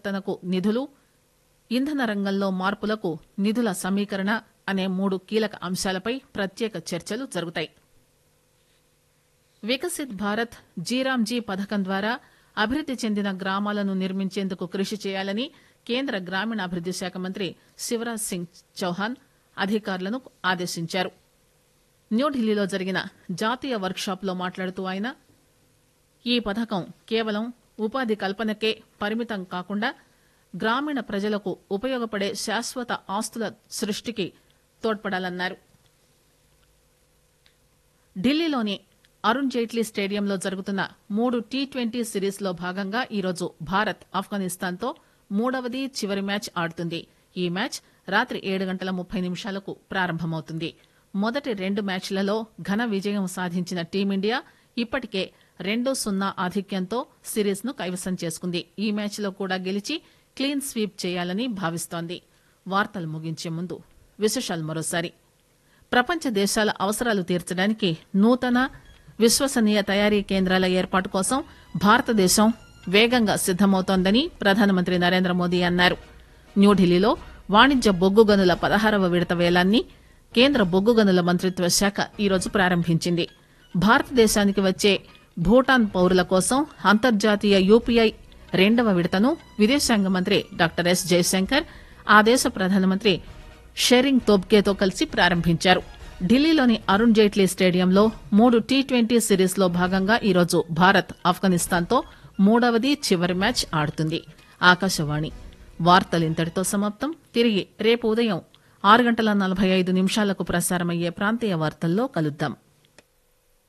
పరివర్తనకు నిధులు ఇంధన రంగంలో మార్పులకు నిధుల సమీకరణ అనే మూడు కీలక అంశాలపై ప్రత్యేక చర్చలు జరుగుతాయి వికసిత్ భారత్ జీరాంజీ పథకం ద్వారా అభివృద్ది చెందిన గ్రామాలను నిర్మించేందుకు కృషి చేయాలని కేంద్ర గ్రామీణాభివృద్ది శాఖ మంత్రి శివరాజ్ సింగ్ చౌహాన్ అధికారులను ఆదేశించారు న్యూఢిల్లీలో జరిగిన జాతీయ వర్క్ షాప్ లో మాట్లాడుతూ ఆయన ఈ పథకం కేవలం ఉపాధి కల్పనకే పరిమితం కాకుండా గ్రామీణ ప్రజలకు ఉపయోగపడే శాశ్వత ఆస్తుల సృష్టికి తోడ్పడాలన్నారు ఢిల్లీలోని అరుణ్ జైట్లీ స్టేడియంలో జరుగుతున్న మూడు టీ ట్వంటీ సిరీస్ లో భాగంగా ఈరోజు భారత్ ఆఫ్ఘనిస్తాన్ తో మూడవది చివరి మ్యాచ్ ఆడుతుంది ఈ మ్యాచ్ రాత్రి ఏడు గంటల ముప్పై నిమిషాలకు ప్రారంభమవుతుంది మొదటి రెండు మ్యాచ్లలో ఘన విజయం సాధించిన టీమిండియా ఇప్పటికే రెండు సున్నా ఆధిక్యంతో సిరీస్ ను కైవసం చేసుకుంది ఈ మ్యాచ్ లో కూడా గెలిచి క్లీన్ స్వీప్ చేయాలని భావిస్తోంది వార్తలు ముగించే ముందు విశేషాలు మరోసారి ప్రపంచ దేశాల అవసరాలు తీర్చడానికి నూతన విశ్వసనీయ తయారీ కేంద్రాల ఏర్పాటు కోసం భారతదేశం వేగంగా సిద్దమవుతోందని ప్రధానమంత్రి నరేంద్ర మోదీ అన్నారు న్యూఢిల్లీలో వాణిజ్య బొగ్గు గనుల పదహారవ విడత వేలాన్ని కేంద్ర బొగ్గు గనుల మంత్రిత్వ శాఖ ఈరోజు ప్రారంభించింది భారతదేశానికి వచ్చే భూటాన్ పౌరుల కోసం అంతర్జాతీయ యూపీఐ రెండవ విడతను విదేశాంగ మంత్రి డాక్టర్ ఎస్ జయశంకర్ ఆ దేశ ప్రధానమంత్రి షెరింగ్ తోబ్కేతో కలిసి ప్రారంభించారు ఢిల్లీలోని అరుణ్ జైట్లీ స్టేడియంలో మూడు టీ ట్వంటీ సిరీస్ లో భాగంగా ఈరోజు భారత్ ఆఫ్ఘనిస్తాన్ తో మూడవది చివరి మ్యాచ్ ఆడుతుంది ఆకాశవాణి వార్తలు ఇంతటితో సమాప్తం తిరిగి రేపు ఉదయం ఆరు గంటల నలభై ఐదు నిమిషాలకు ప్రసారమయ్యే ప్రాంతీయ వార్తల్లో కలుద్దాం